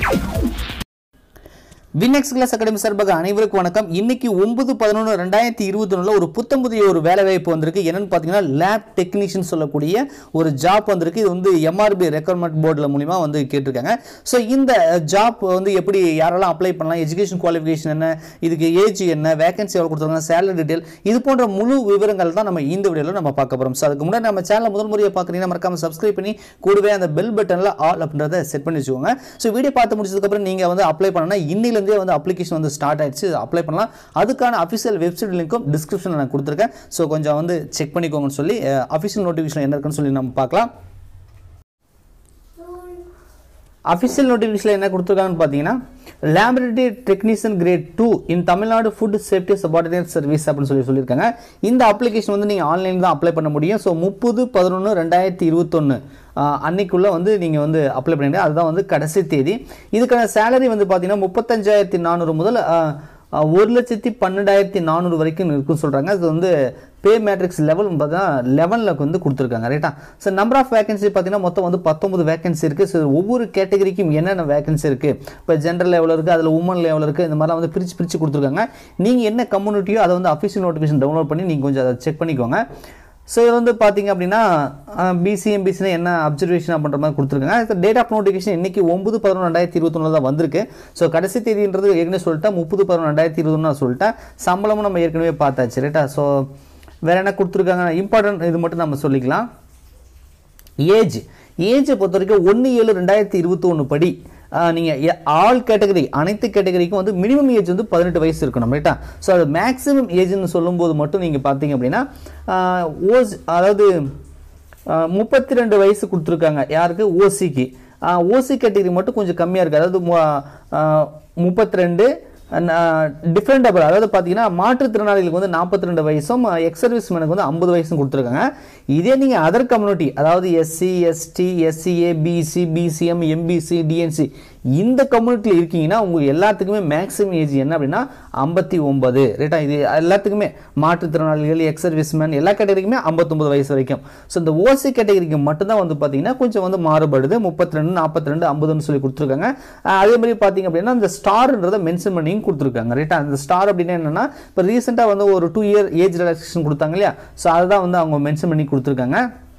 வினெக்ஸ் class academy சார்பாக அனைவருக்கும் வணக்கம் இன்னைக்கு ஒன்பது பதினொன்று ரெண்டாயிரத்தி இருபத்தி ஒன்றில் ஒரு புத்தம் புதிய ஒரு வேலை வாய்ப்பு வந்திருக்கு என்னன்னு பார்த்தீங்கன்னா லேப் டெக்னீஷியன் சொல்லக்கூடிய ஒரு ஜாப் வந்திருக்கு இது வந்து எம்ஆர்பி ரெக்ரூட்மெண்ட் போர்டில் மூலிமா வந்து கேட்டிருக்காங்க ஸோ இந்த ஜாப் வந்து எப்படி யாரெல்லாம் அப்ளை பண்ணலாம் எஜுகேஷன் குவாலிஃபிகேஷன் என்ன இதுக்கு ஏஜ் என்ன வேகன்சி எவ்வளோ கொடுத்துருக்காங்க சேலரி டீட்டெயில் இது போன்ற முழு விவரங்கள் தான் நம்ம இந்த வீடியோவில் நம்ம பார்க்க போகிறோம் ஸோ அதுக்கு முன்னாடி நம்ம சேனலை முதல் முறையை பார்க்குறீங்கன்னா மறக்காம சப்ஸ்கிரைப் பண்ணி கூடவே அந்த பெல் பட்டனில் ஆல் அப்படின்றத செட் பண்ணி வச்சுக்கோங்க ஸோ வீடியோ பார்த்து முடிச்சதுக்கப்புறம் நீங்கள் வந்து அப்ளை பண்ணனா இன்னிலேருந்தே வந்து அப்ளிகேஷன் வந்து ஸ்டார்ட் ஆயிடுச்சு அப்ளை பண்ணலாம் அதுக்கான அஃபிஷியல் வெப்சைட் லிங்க்கும் டிஸ்கிரிப்ஷனில் நான் கொடுத்துருக்கேன் ஸோ கொஞ்சம் வந்து செக் பண்ணிக்கோங்கன்னு சொல்லி அஃபிஷியல் நோட்டிஃபிகேஷன் என்ன இருக்குன்னு சொல்லி நம்ம பார்க்கலாம் அஃபிஷியல் நோட்டிஃபிகேஷன் என்ன கொடுத்துருக்காங்கன்னு பார்த்தீங்கன்னா laboratory technician grade two in Tamil Nadu food safety subordinate service அப்படின்னு சொல்லி சொல்லியிருக்காங்க இந்த அப்ளிகேஷன் வந்து நீங்கள் ஆன்லைன் தான் அப்ளை பண்ண முடியும் ஸோ முப்பது பதினொன்று ரெண்டாயிரத்தி இருபத்தொன்று அன்னைக்குள்ளே வந்து நீங்கள் வந்து அப்ளை பண்ணிடுங்க அதுதான் வந்து கடைசி தேதி இதுக்கான சேலரி வந்து பார்த்தீங்கன்னா முப்பத்தஞ்சாயிரத்தி நானூறு முதல் ஆஹ், ஆஹ், ஒரு லட்சத்தி பன்னெண்டாயிரத்தி நானூறு வரைக்கும் இருக்குன்னு சொல்கிறாங்க அது வந்து பே மேட்ரிக்ஸ் லெவல் பார்த்தீங்கன்னா லெவனில் வந்து கொடுத்துருக்காங்க ரைட்டா ஸோ நம்பர் ஆஃப் வேகன்சி பார்த்தீங்கன்னா மொத்தம் வந்து பத்தொம்பது வேகன்சி இருக்குது ஸோ ஒவ்வொரு கேட்டகரிக்கும் என்னென்ன வேகன்சி இருக்குது இப்போ ஜென்ரல் லெவலில் இருக்குது அதில் உமன் லெவலில் இருக்குது இந்த மாதிரிலாம் வந்து பிரித்து பிரித்து கொடுத்துருக்காங்க நீங்கள் என்ன கம்யூனிட்டியோ அதை வந்து அஃபிஷியல் நோட்டிஃபிகேஷன் டவுன்லோட் பண்ணி நீங்கள் கொஞ்சம் அதை செக் பண்ணிக்கோங்க ஸோ இது வந்து பார்த்தீங்க அப்படின்னா பிசிஎம் பிசினா என்ன அப்சர்வேஷன் அப்படின்ற மாதிரி கொடுத்துருக்காங்க டேட் ஆஃப் நோட்டிஃபிகேஷன் இன்னைக்கு ஒன்பது பதினொன்று ரெண்டாயிரத்தி இருபத்தொன்னு தான் வந்திருக்கு ஸோ கடைசி தேதின்றது ஏற்கனவே சொல்லிட்டேன் முப்பது பதினொன்று ரெண்டாயிரத்தி இருபத்தொன்னு நான் சொல்லிட்டேன் சம்பளமும் நம்ம ஏற்கனவே பார்த்தாச்சு ரைட்டா ஸோ வேற என்ன கொடுத்துருக்காங்க இம்பார்ட்டன்ட் இது மட்டும் நம்ம சொல்லிக்கலாம் ஏஜ் ஏஜை பொறுத்த வரைக்கும் ஒன்று ஏழு ரெண்டாயிரத்தி இருபத்தொன்று படி நீங்கள் ஆல் கேட்டகரி அனைத்து கேட்டகரிக்கும் வந்து மினிமம் ஏஜ் வந்து பதினெட்டு வயசு இருக்கணும் ரைட்டா ஸோ அது மேக்ஸிமம் ஏஜ்னு சொல்லும்போது மட்டும் நீங்கள் பார்த்தீங்க அப்படின்னா ஆஹ், ஓஸ் அதாவது முப்பத்தி ரெண்டு வயசு கொடுத்துருக்காங்க யாருக்கு ஓசிக்கு ஓசி கேட்டகரி மட்டும் கொஞ்சம் கம்மியாக இருக்குது அதாவது முப்பத்தி ரெண்டு டிஃப்ரெண்டபிள் அதாவது பார்த்தீங்கன்னா மாற்றுத்திறனாளிகளுக்கு வந்து நாற்பத்தி ரெண்டு வயசும் எக்ஸ் சர்வீஸ் மேனுக்கு வந்து ஐம்பது வயசும் கொடுத்துருக்காங்க இதே நீங்கள் அதர் கம்யூனிட்டி அதாவது SC ST SCA BC BCM MBC DNC இந்த கம்யூனிட்டியில் இருக்கீங்கன்னா உங்க எல்லாத்துக்குமே மேக்ஸிமம் ஏஜ் என்ன அப்படின்னா ஐம்பத்தி ஒன்பது ரைட்டா இது எல்லாத்துக்குமே மாற்றுத்திறனாளிகள் எக்ஸ் சர்வீஸ்மேன் எல்லா கேட்டகரிக்குமே ஐம்பத்தொம்பது வயசு வரைக்கும் ஸோ இந்த ஓசி கேட்டகரிக்கு மட்டும்தான் வந்து பார்த்தீங்கன்னா கொஞ்சம் வந்து மாறுபடுது முப்பத்தி ரெண்டு நாற்பத்தி ரெண்டு ஐம்பதுன்னு சொல்லி கொடுத்துருக்காங்க அஹ் அதே மாதிரி பார்த்தீங்க அப்படின்னா இந்த ஸ்டார்ன்றதை மென்ஷன் பண்ணியும் கொடுத்துருக்காங்க ரைட்டா அந்த ஸ்டார் அப்படின்னா என்னன்னா இப்போ ரீசெண்டாக வந்து ஒரு டூ இயர் ஏஜ் ரிலாக்ஸேஷன் கொடுத்தாங்க இல்லையா ஸோ அதுதான் வந்து அவங்க மென்ஷன் பண்ணி கொடுத்துருக்காங்க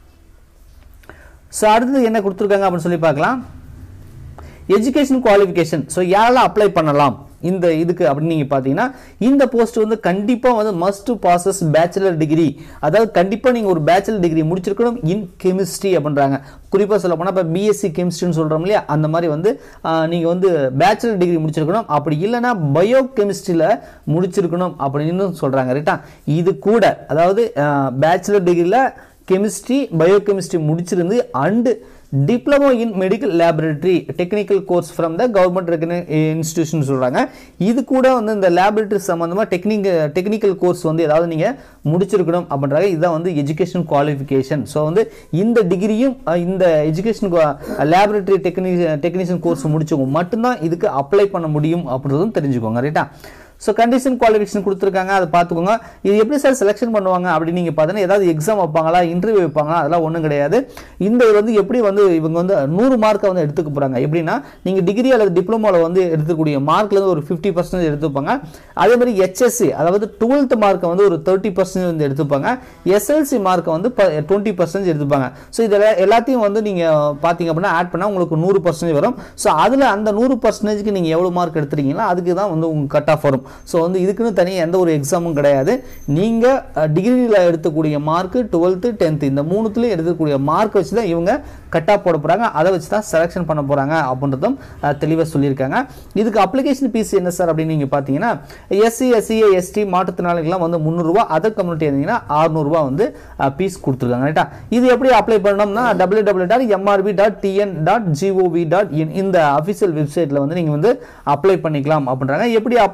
ஸோ அடுத்தது என்ன கொடுத்துருக்காங்க அப்படின்னு சொல்லி பார்க்கலாம் எஜுகேஷன் குவாலிஃபிகேஷன் ஸோ யாரெல்லாம் அப்ளை பண்ணலாம் இந்த இதுக்கு அப்படின்னு நீங்கள் பார்த்தீங்கன்னா இந்த போஸ்ட் வந்து கண்டிப்பாக வந்து மஸ்ட் பாசஸ் பேச்சுலர் டிகிரி அதாவது கண்டிப்பாக நீங்கள் ஒரு பேச்சுலர் டிகிரி முடிச்சிருக்கணும் இன் கெமிஸ்ட்ரி அப்படின்றாங்க குறிப்பாக சொல்ல போனால் இப்போ பிஎஸ்சி கெமிஸ்ட்ரின்னு சொல்கிறோம் இல்லையா அந்த மாதிரி வந்து நீங்கள் வந்து பேச்சுலர் டிகிரி முடிச்சிருக்கணும் அப்படி இல்லைன்னா பயோ கெமிஸ்ட்ரியில் முடிச்சிருக்கணும் அப்படின்னு சொல்கிறாங்க ரைட்டா இது கூட அதாவது பேச்சுலர் டிகிரியில் கெமிஸ்ட்ரி பயோகெமிஸ்ட்ரி முடிச்சிருந்து and diploma in medical laboratory technical course from the government institution சொல்கிறாங்க இது கூட வந்து இந்த லேபரேட்டரி சம்மந்தமாக டெக்னிக் டெக்னிக்கல் கோர்ஸ் வந்து ஏதாவது நீங்கள் முடிச்சிருக்கணும் அப்படின்றாங்க இதுதான் வந்து எஜுகேஷன் குவாலிஃபிகேஷன் ஸோ வந்து இந்த டிகிரியும் அஹ், இந்த எஜுகேஷன் லேபரேட்டரி டெக்னி டெக்னீஷியன் கோர்ஸ் முடிச்சவங்க மட்டும்தான் இதுக்கு அப்ளை பண்ண முடியும் அப்படின்றதும் தெரிஞ்சுக்கோங்க ரைட்டா ஸோ கண்டிஷன் குவாலிஃபிகேஷன் கொடுத்துருக்காங்க அதை பார்த்துக்கோங்க இது எப்படி சார் செலெக்ஷன் பண்ணுவாங்க அப்படின்னு நீங்கள் பார்த்தீங்கன்னா ஏதாவது எக்ஸாம் வைப்பாங்களா இன்டர்வியூ வைப்பாங்களா அதெல்லாம் ஒன்றும் கிடையாது இந்த இது வந்து எப்படி வந்து இவங்க வந்து நூறு மார்க்கை வந்து எடுத்துக்க போகிறாங்க எப்படின்னா நீங்கள் டிகிரி அல்லது டிப்ளமோவில் வந்து எடுத்துக்கூடிய மார்க்லேருந்து ஒரு ஃபிஃப்டி பர்சன்டேஜ் எடுத்துப்பாங்க அதே மாதிரி ஹெச்எஸ்சி அதாவது டுவெல்த் மார்க்கை வந்து ஒரு தேர்ட்டி பர்சன்டேஜ் வந்து எடுத்துப்பாங்க எஸ்எல்சி மார்க்கை வந்து டுவெண்ட்டி பர்சன்டேஜ் எடுத்துப்பாங்க ஸோ இதில் எல்லாத்தையும் வந்து நீங்கள் பார்த்தீங்க அப்படின்னா ஆட் பண்ணால் உங்களுக்கு நூறு பர்சன்டேஜ் வரும் ஸோ அதில் அந்த நூறு பர்சன்டேஜ்க்கு நீங்கள் எவ்வளோ மார்க் எடுத்துருக்கீங்களோ அதுக்கு தான் வந்து உங்கள் கட் ஆஃப் வரும் ஸோ வந்து இதுக்குன்னு தனியாக எந்த ஒரு எக்ஸாமும் கிடையாது நீங்கள் டிகிரியில் எடுக்கக்கூடிய மார்க்கு டுவெல்த்து டென்த்து இந்த மூணுத்துலேயும் எடுக்கக்கூடிய மார்க் வச்சு தான் இவங்க கட் ஆஃப் போட போகிறாங்க அதை வச்சு தான் செலெக்ஷன் பண்ண போகிறாங்க அப்படின்றதும் தெளிவாக சொல்லியிருக்காங்க இதுக்கு அப்ளிகேஷன் ஃபீஸ் என்ன சார் அப்படின்னு நீங்கள் பார்த்தீங்கன்னா எஸ்சி எஸ்சிஏ எஸ்டி மாற்றுத்திறனாளிகள்லாம் வந்து முந்நூறுரூவா அதர் கம்யூனிட்டி இருந்தீங்கன்னா அறுநூறுவா வந்து ஃபீஸ் கொடுத்துருக்காங்க ரைட்டா இது எப்படி அப்ளை பண்ணணும்னா W W dot MRB dot TN dot GOV dot in இந்த அஃபிஷியல் வெப்சைட்டில் வந்து நீங்கள் வந்து அப்ளை பண்ணிக்கலாம் அப்படின்றாங்க எப்படி அப்ளை பண்ணணும்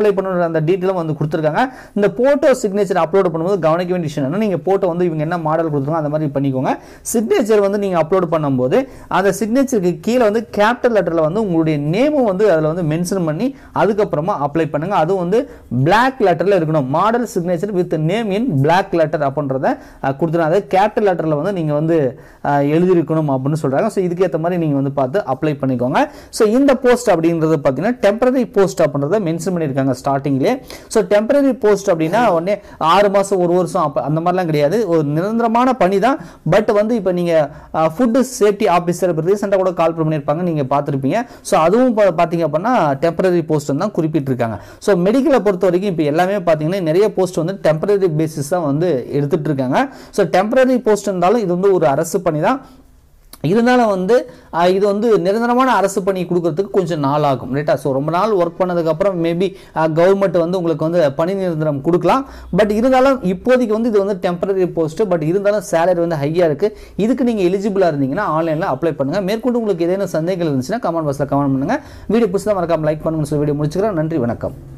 அந்த டீட்டெயிலும் வந்து கொடுத்துருக்காங்க இந்த போட்டோ சிக்னேச்சர் அப்லோட் பண்ணும்போது கவனிக்க வேண்டிய விஷயம் என்ன நீங்கள் போட்டோ வந்து இவங்க என்ன மாடல் கொடுத்துருக்காங்க அந்த மாதிரி பண்ணிக்கோங்க சிக்னேச்சர் வந்து நீங்கள் அப்லோட் பண்ணும்போது அந்த சிக்னேச்சருக்கு கீழே வந்து கேபிட்டல் லெட்டரில் வந்து உங்களுடைய நேமும் வந்து அதில் வந்து மென்ஷன் பண்ணி அதுக்கப்புறமா அப்ளை பண்ணுங்க அதுவும் வந்து பிளாக் லெட்டரில் இருக்கணும் model signature with name in block letter அப்படின்றத கொடுத்துருங்க அதாவது கேபிட்டல் லெட்டரில் வந்து நீங்கள் வந்து அஹ், எழுதியிருக்கணும் அப்படின்னு சொல்கிறாங்க ஸோ இதுக்கேற்ற மாதிரி நீங்கள் வந்து பார்த்து அப்ளை பண்ணிக்கோங்க ஸோ இந்த போஸ்ட் அப்படின்றது பார்த்தீங்கன்னா டெம்பரரி போஸ்ட் அப்படின்றத மென்ஷன் பண்ணியிருக்காங்க ஸ்டார்டிங்லேயே ஸோ டெம்பரரி போஸ்ட் அப்படின்னா உடனே ஆறு மாதம் ஒரு வருஷம் அப்போ அந்த மாதிரிலாம் கிடையாது ஒரு நிரந்தரமான பணி தான் பட் வந்து இப்போ நீங்கள் ஃபுட்டு சேஃப்டி ஆஃபீஸர் இப்போ ரீசெண்டாக கூட கால் பண்ணியிருப்பாங்க நீங்கள் பார்த்துருப்பீங்க ஸோ அதுவும் பா- பார்த்தீங்க அப்படின்னா டெம்பரரி போஸ்ட் தான் குறிப்பிட்டிருக்காங்க ஸோ மெடிக்கலை பொறுத்த வரைக்கும் இப்போ எல்லாமே பார்த்தீங்கன்னா நிறைய போஸ்ட் வந்து டெம்பரரி பேசிஸ் தான் வந்து எடுத்துட்டு இருக்காங்க ஸோ டெம்பரரி போஸ்ட் இருந்தாலும் இது வந்து ஒரு அரசு பணி தான் இருந்தாலும் வந்து அஹ், இது வந்து நிரந்தரமான அரசு பணி கொடுக்கறதுக்கு கொஞ்சம் நாள் ஆகும் ரைட்டா ஸோ ரொம்ப நாள் ஒர்க் பண்ணதுக்கப்புறம் மேபி கவர்மெண்ட் வந்து உங்களுக்கு வந்து பணி நிரந்தரம் கொடுக்கலாம் பட் இருந்தாலும் இப்போதைக்கு வந்து இது வந்து டெம்பரரி போஸ்ட் பட் இருந்தாலும் சேலரி வந்து ஹையாக இருக்குது இதுக்கு நீங்கள் எலிஜிபிளாக இருந்தீங்கன்னா ஆன்லைனில் அப்ளை பண்ணுங்கள் மேற்கொண்டு உங்களுக்கு ஏதேனும் சந்தேகங்கள் இருந்துச்சுன்னா கமெண்ட் பாக்ஸில் கமெண்ட் பண்ணுங்கள் வீடியோ புதுசாக மறக்காம லைக் பண்ணுங்கன்னு சொல்லி வீடியோ முடிச்சுக்கிறேன் நன்றி வணக்கம்